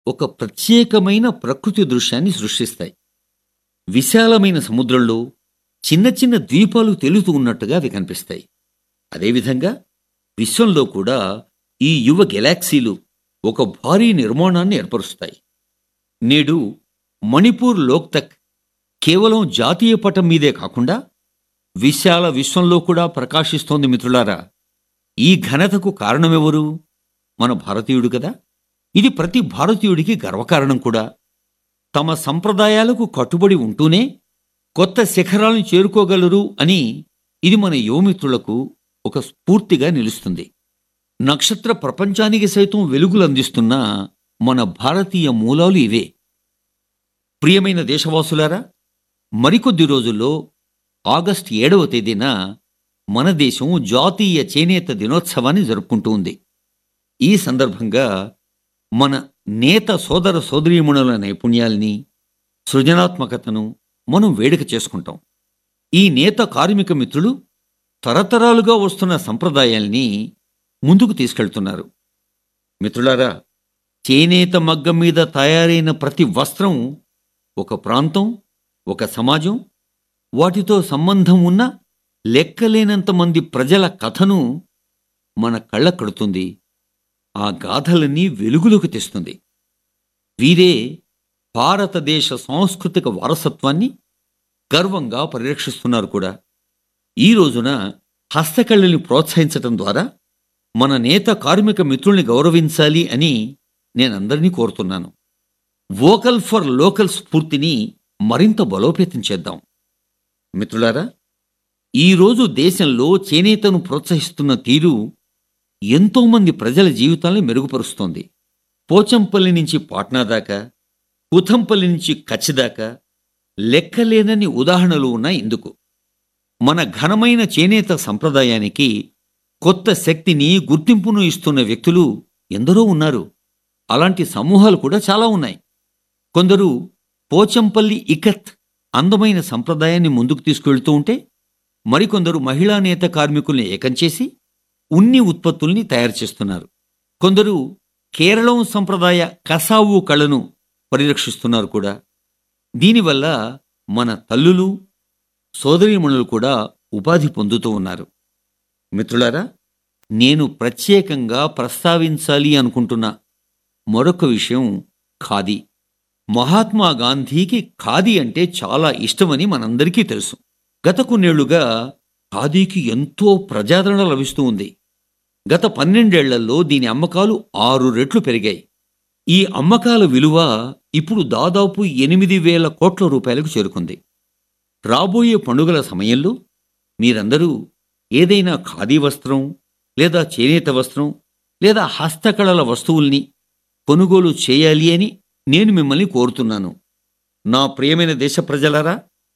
ఒక ప్రత్యేకమైన ప్రకృతి దృశ్యాన్ని సృష్టిస్తాయి విశాలమైన సముద్రంలో చిన్న చిన్న ద్వీపాలు తేలుతూ ఉన్నట్టుగా అవి కనిపిస్తాయి అదేవిధంగా విశ్వంలో కూడా ఈ యువ గెలాక్సీలు ఒక భారీ నిర్మాణాన్ని ఏర్పరుస్తాయి నేడు మణిపూర్ లోక్తక్ కేవలం జాతీయ పటం మీదే కాకుండా విశాల విశ్వంలో కూడా ప్రకాశిస్తోంది మిత్రులారా ఈ ఘనతకు కారణమెవరు మన భారతీయుడు కదా ఇది ప్రతి భారతీయుడికి గర్వకారణం కూడా తమ సంప్రదాయాలకు కట్టుబడి ఉంటూనే కొత్త శిఖరాలను చేరుకోగలరు అని ఇది మన యువమిత్రులకు ఒక స్ఫూర్తిగా నిలుస్తుంది నక్షత్ర ప్రపంచానికి సైతం వెలుగులు అందిస్తున్న మన భారతీయ మూలాలు ఇవే ప్రియమైన దేశవాసులారా మరికొద్ది రోజుల్లో ఆగస్టు ఏడవ తేదీన మన దేశం జాతీయ చేనేత దినోత్సవాన్ని జరుపుకుంటూ ఉంది ఈ సందర్భంగా మన నేత సోదర సోదరీమణుల నైపుణ్యాల్ని సృజనాత్మకతను మనం వేడుక చేసుకుంటాం ఈ నేత కార్మిక మిత్రులు తరతరాలుగా వస్తున్న సంప్రదాయాల్ని ముందుకు తీసుకెళ్తున్నారు మిత్రులారా చేనేత మగ్గం మీద తయారైన ప్రతి వస్త్రం ఒక ప్రాంతం ఒక సమాజం వాటితో సంబంధం ఉన్న లెక్కలేనంత మంది ప్రజల కథను మన కళ్ళ కడుతుంది ఆ గాథలన్నీ వెలుగులోకి తెస్తుంది వీరే భారతదేశ సాంస్కృతిక వారసత్వాన్ని గర్వంగా పరిరక్షిస్తున్నారు కూడా ఈ రోజున హస్తకళల్ని ప్రోత్సహించటం ద్వారా మన నేత కార్మిక మిత్రుల్ని గౌరవించాలి అని నేనందరినీ కోరుతున్నాను వోకల్ ఫర్ లోకల్ స్ఫూర్తిని మరింత బలోపేతం చేద్దాం మిత్రులారా ఈరోజు దేశంలో చేనేతను ప్రోత్సహిస్తున్న తీరు ఎంతోమంది ప్రజల జీవితాల్ని మెరుగుపరుస్తోంది పోచంపల్లి నుంచి పాట్నా దాకా కుథంపల్లి నుంచి కచ్ దాకా లెక్కలేనని ఉదాహరణలు ఉన్నాయి ఇందుకు మన ఘనమైన చేనేత సంప్రదాయానికి కొత్త శక్తిని గుర్తింపును ఇస్తున్న వ్యక్తులు ఎందరో ఉన్నారు అలాంటి సమూహాలు కూడా చాలా ఉన్నాయి కొందరు పోచంపల్లి ఇకత్ అందమైన సంప్రదాయాన్ని ముందుకు తీసుకువెళ్తూ ఉంటే మరికొందరు మహిళా నేత కార్మికుల్ని ఏకం చేసి ఉన్ని ఉత్పత్తుల్ని తయారు చేస్తున్నారు కొందరు కేరళం సంప్రదాయ కసావు కళను పరిరక్షిస్తున్నారు కూడా దీనివల్ల మన తల్లులు సోదరీమణులు కూడా ఉపాధి పొందుతూ ఉన్నారు మిత్రులారా నేను ప్రత్యేకంగా ప్రస్తావించాలి అనుకుంటున్న మరొక విషయం ఖాదీ మహాత్మా గాంధీకి ఖాదీ అంటే చాలా ఇష్టమని మనందరికీ తెలుసు గత కొన్నేళ్లుగా ఖాదీకి ఎంతో ప్రజాదరణ లభిస్తూ ఉంది గత పన్నెండేళ్లలో దీని అమ్మకాలు ఆరు రెట్లు పెరిగాయి ఈ అమ్మకాల విలువ ఇప్పుడు దాదాపు ఎనిమిది వేల కోట్ల రూపాయలకు చేరుకుంది రాబోయే పండుగల సమయంలో మీరందరూ ఏదైనా ఖాదీ వస్త్రం లేదా చేనేత వస్త్రం లేదా హస్తకళల వస్తువుల్ని కొనుగోలు చేయాలి అని నేను మిమ్మల్ని కోరుతున్నాను నా ప్రియమైన దేశ ప్రజలారా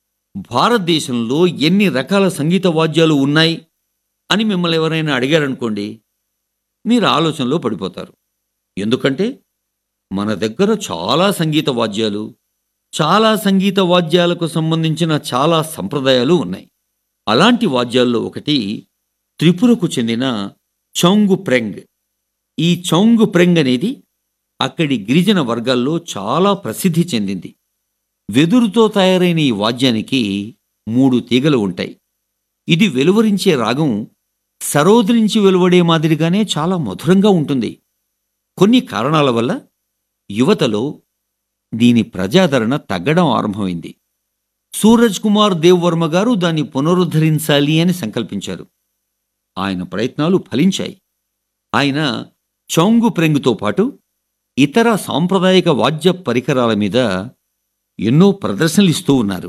భారతదేశంలో ఎన్ని రకాల సంగీత వాద్యాలు ఉన్నాయి అని మిమ్మల్ని ఎవరైనా అడిగారనుకోండి మీరు ఆలోచనలో పడిపోతారు ఎందుకంటే మన దగ్గర చాలా సంగీత వాద్యాలు చాలా సంగీత వాద్యాలకు సంబంధించిన చాలా సంప్రదాయాలు ఉన్నాయి అలాంటి వాద్యాల్లో ఒకటి త్రిపురకు చెందిన చౌంగు ప్రెంగ్ ఈ చౌంగు ప్రెంగ్ అనేది అక్కడి గిరిజన వర్గాల్లో చాలా ప్రసిద్ధి చెందింది వెదురుతో తయారైన ఈ వాద్యానికి మూడు తీగలు ఉంటాయి ఇది వెలువరించే రాగం సరోద్ నుంచి వెలువడే మాదిరిగానే చాలా మధురంగా ఉంటుంది కొన్ని కారణాల వల్ల యువతలో దీని ప్రజాదరణ తగ్గడం ఆరంభమైంది సూరజ్ కుమార్ దేవ్ వర్మ గారు దాన్ని పునరుద్ధరించాలి అని సంకల్పించారు ఆయన ప్రయత్నాలు ఫలించాయి ఆయన చౌంగు ప్రెంగుతో పాటు ఇతర సాంప్రదాయక వాద్య పరికరాల మీద ఎన్నో ప్రదర్శనలు ఇస్తూ ఉన్నారు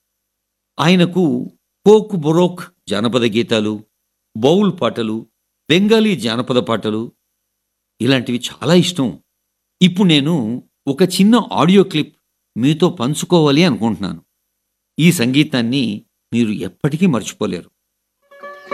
ఆయనకు కోక్ బొరోక్ జానపద గీతాలు బౌల్ పాటలు బెంగాలీ జానపద పాటలు ఇలాంటివి చాలా ఇష్టం ఇప్పుడు నేను ఒక చిన్న ఆడియో క్లిప్ మీతో పంచుకోవాలి అనుకుంటున్నాను ఈ సంగీతాన్ని మీరు ఎప్పటికీ మర్చిపోలేరు